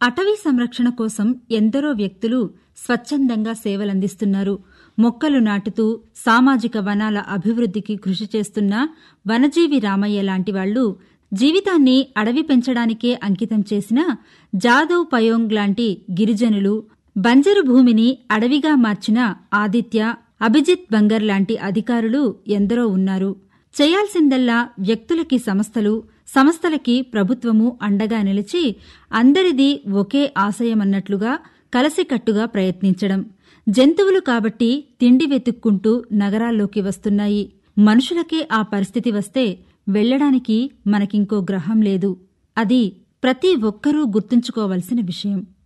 అటవీ సంరక్షణ కోసం ఎందరో వ్యక్తులు స్వచ్ఛందంగా సేవలందిస్తున్నారు మొక్కలు నాటుతూ సామాజిక వనాల అభివృద్ధికి కృషి చేస్తున్న వనజీవి రామయ్య లాంటి వాళ్లు జీవితాన్ని అడవి పెంచడానికే అంకితం చేసిన జాదవ్ పయోంగ్ లాంటి గిరిజనులు బంజరు భూమిని అడవిగా మార్చిన ఆదిత్య అభిజిత్ బంగర్ లాంటి అధికారులు ఎందరో ఉన్నారు చేయాల్సిందల్లా వ్యక్తులకి సంస్థలు సంస్థలకి ప్రభుత్వము అండగా నిలిచి అందరిది ఒకే ఆశయమన్నట్లుగా కలసికట్టుగా ప్రయత్నించడం జంతువులు కాబట్టి తిండి వెతుక్కుంటూ నగరాల్లోకి వస్తున్నాయి మనుషులకే ఆ పరిస్థితి వస్తే వెళ్లడానికి మనకింకో గ్రహం లేదు అది ప్రతి ఒక్కరూ గుర్తుంచుకోవలసిన విషయం